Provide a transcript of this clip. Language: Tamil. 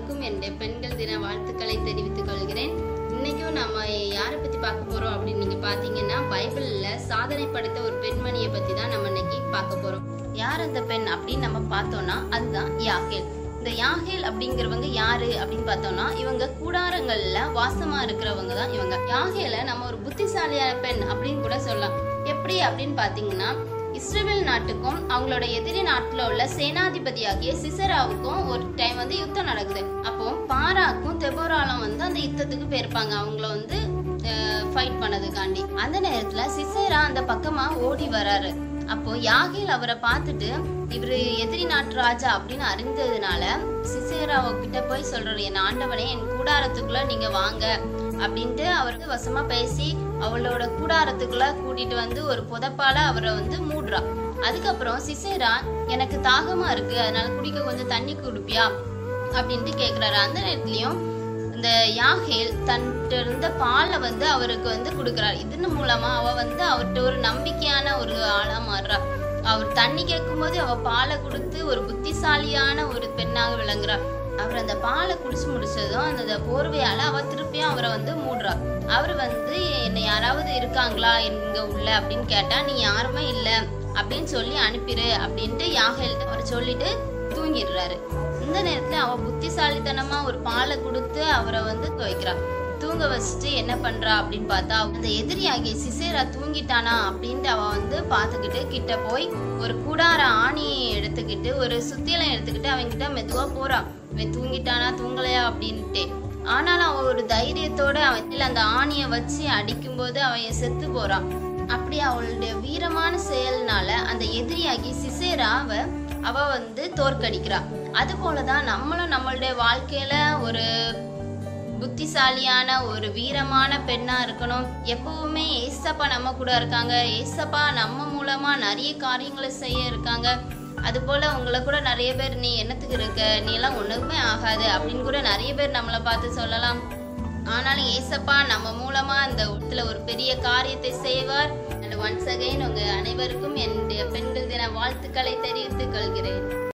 அனைவருக்கும் என்னுடைய பெண்கள் தின வாழ்த்துக்களை தெரிவித்துக் கொள்கிறேன் இன்னைக்கும் நம்ம யாரை பத்தி பார்க்க போறோம் அப்படின்னு நீங்க பாத்தீங்கன்னா பைபிள்ல சாதனை படைத்த ஒரு பெண்மணியை பத்தி தான் நம்ம இன்னைக்கு பார்க்க போறோம் யார் அந்த பெண் அப்படின்னு நம்ம பார்த்தோம்னா அதுதான் யாகேல் இந்த யாகேல் அப்படிங்கிறவங்க யாரு அப்படின்னு பார்த்தோம்னா இவங்க கூடாரங்கள்ல வாசமா இருக்கிறவங்க தான் இவங்க யாகேல நம்ம ஒரு புத்திசாலியான பெண் அப்படின்னு கூட சொல்லலாம் எப்படி அப்படின்னு பாத்தீங்கன்னா இஸ்ரேல் நாட்டுக்கும் அவங்களோட எதிரி நாட்டுல உள்ள சேனாதிபதியாகிய சிசராவுக்கும் ஒரு டைம் வந்து யுத்தம் நடக்குது அப்போ பாராக்கும் தெபோராலும் வந்து அந்த யுத்தத்துக்கு போயிருப்பாங்க அவங்கள வந்து ஃபைட் பண்ணதுக்காண்டி அந்த நேரத்துல சிசேரா அந்த பக்கமா ஓடி வராரு அப்போ யாகேல் அவரை பார்த்துட்டு இவரு எதிரி நாட்டு ராஜா அப்படின்னு அறிந்ததுனால சிசேராவை கிட்ட போய் சொல்றாரு என் ஆண்டவனே என் கூடாரத்துக்குள்ள நீங்க வாங்க அப்படின்ட்டு அவருக்கு வசமா பேசி அவளோட கூடாரத்துக்குள்ள கூட்டிட்டு வந்து ஒரு புதப்பால அவரை வந்து மூடுறா அதுக்கப்புறம் சிசேரா எனக்கு தாகமா இருக்கு அதனால குடிக்க கொஞ்சம் தண்ணி குடிப்பியா அப்படின்ட்டு கேக்குறாரு அந்த நேரத்துலயும் இந்த யாகேல் தன்கிட்ட இருந்த பாலை வந்து அவருக்கு வந்து கொடுக்குறாரு இதன் மூலமா அவ வந்து அவர்கிட்ட ஒரு நம்பிக்கையான ஒரு ஆளா மாறுறா அவர் தண்ணி கேட்கும்போது அவ பாலை கொடுத்து ஒரு புத்திசாலியான ஒரு பெண்ணாக விளங்குறா அவர் அந்த பாலை குடிச்சு முடிச்சதும் அந்த போர்வையால அவ திருப்பியும் அவரை வந்து மூடுறா அவர் வந்து என்ன யாராவது இருக்காங்களா இங்க உள்ள அப்படின்னு கேட்டா நீ யாருமே இல்ல அப்படின்னு சொல்லி அனுப்பிடு அப்படின்ட்டு யாகேல் அவர் சொல்லிட்டு தூங்கிடுறாரு இந்த நேரத்துல அவ புத்திசாலித்தனமா ஒரு பாலை கொடுத்து அவரை வந்து துவைக்கிறா தூங்க வச்சுட்டு என்ன பண்றா அப்படின்னு பார்த்தா அந்த எதிரியாகிய சிசேரா தூங்கிட்டானா அப்படின்ட்டு அவ வந்து பார்த்துக்கிட்டு கிட்ட போய் ஒரு கூடார ஆணியை எடுத்துக்கிட்டு ஒரு சுத்தியலம் எடுத்துக்கிட்டு அவன்கிட்ட மெதுவா போறான் இவன் தூங்கிட்டானா தூங்கலையா அப்படின்ட்டு ஆனாலும் அவன் ஒரு தைரியத்தோட அவன் அந்த ஆணியை வச்சு அடிக்கும்போது அவன் செத்து போறான் அப்படி அவளுடைய வீரமான செயல்னால அந்த எதிரியாகி சிசேராவை அவ வந்து தோற்கடிக்கிறா அது போலதான் நம்மளும் நம்மளுடைய வாழ்க்கையில ஒரு புத்திசாலியான ஒரு வீரமான பெண்ணா இருக்கணும் எப்பவுமே ஏசப்பா நம்ம கூட இருக்காங்க ஏசப்பா நம்ம மூலமா நிறைய காரியங்களை செய்ய இருக்காங்க அது போல உங்களை கூட நிறைய பேர் நீ என்னத்துக்கு இருக்க நீ எல்லாம் ஒண்ணுமே ஆகாது அப்படின்னு கூட நிறைய பேர் நம்மளை பார்த்து சொல்லலாம் ஆனாலும் ஏசப்பா நம்ம மூலமா அந்த இடத்துல ஒரு பெரிய காரியத்தை செய்வார் அண்ட் ஒன்ஸ் அகைன் உங்க அனைவருக்கும் என்னுடைய பெண்கள் தின வாழ்த்துக்களை தெரிவித்துக் கொள்கிறேன்